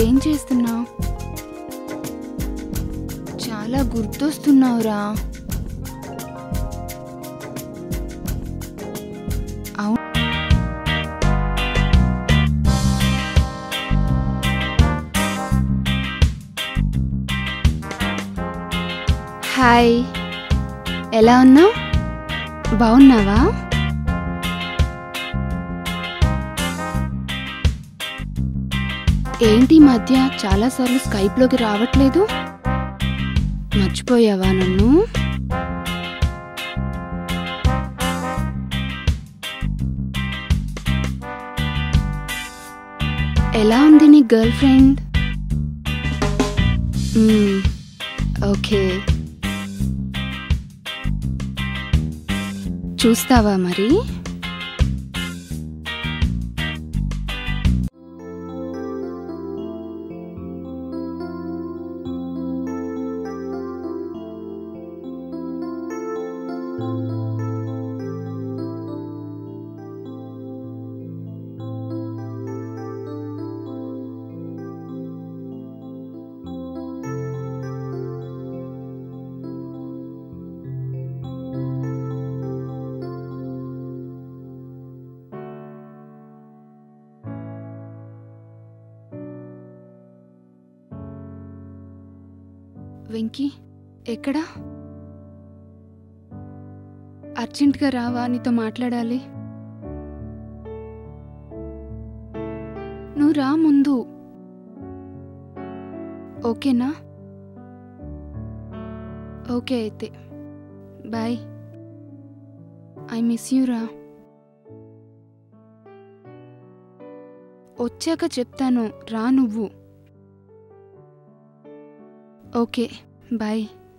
ఏం చేస్తున్నావు చాలా గుర్తొస్తున్నావురా అవును హాయ్ ఎలా ఉన్నావు బాగున్నావా ఏంటి ఈ మధ్య చాలాసార్లు స్కైప్లోకి రావట్లేదు మర్చిపోయావా నన్ను ఎలా ఉంది నీ గర్ల్ ఫ్రెండ్ ఓకే చూస్తావా మరి వెంకీ ఎక్కడా అర్జెంట్గా రావా నీతో మాట్లాడాలి నువ్వు రా ముందు ఓకేనా ఓకే అయితే బాయ్ ఐ మిస్ యూ రా వచ్చాక చెప్తాను రా నువ్వు ఓకే బాయ్